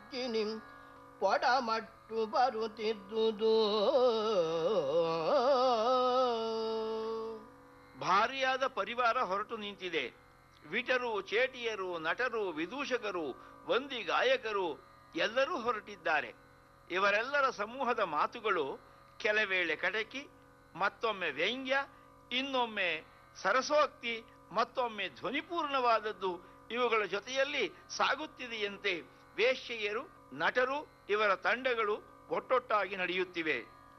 ದಿಕ್ಕಿನಿ ಕೊಡಮಟ್ಟು ಬರುತ್ತಿದ್ದುದು ಭಾರಿಯಾದ ಪರಿವಾರ ಹೊರಟು ನಿಂತಿದೆ ವಿಟರು ಚೇಟಿಯರು ನಟರು ವಿದೂಷಕರು ವಂದಿ ಗಾಯಕರು ಎಲ್ಲರೂ ಹೊರಟಿದ್ದಾರೆ ಇವರೆಲ್ಲರ ಸಮೂಹದ ಮಾತುಗಳು ಕೆಲವೇಳೆ ಕಟಕಿ ಮತ್ತೊಮ್ಮೆ ವ್ಯಂಗ್ಯ ಇನ್ನೊಮ್ಮೆ ಸರಸೋಕ್ತಿ ಮತ್ತೊಮ್ಮೆ ಧ್ವನಿಪೂರ್ಣವಾದದ್ದು ಇವುಗಳ ಜೊತೆಯಲ್ಲಿ ಸಾಗುತ್ತಿದೆಯಂತೆ ವೇಶ್ಯೆಯರು ನಟರು ಇವರ ತಂಡಗಳು ಒಟ್ಟೊಟ್ಟಾಗಿ ನಡೆಯುತ್ತಿವೆ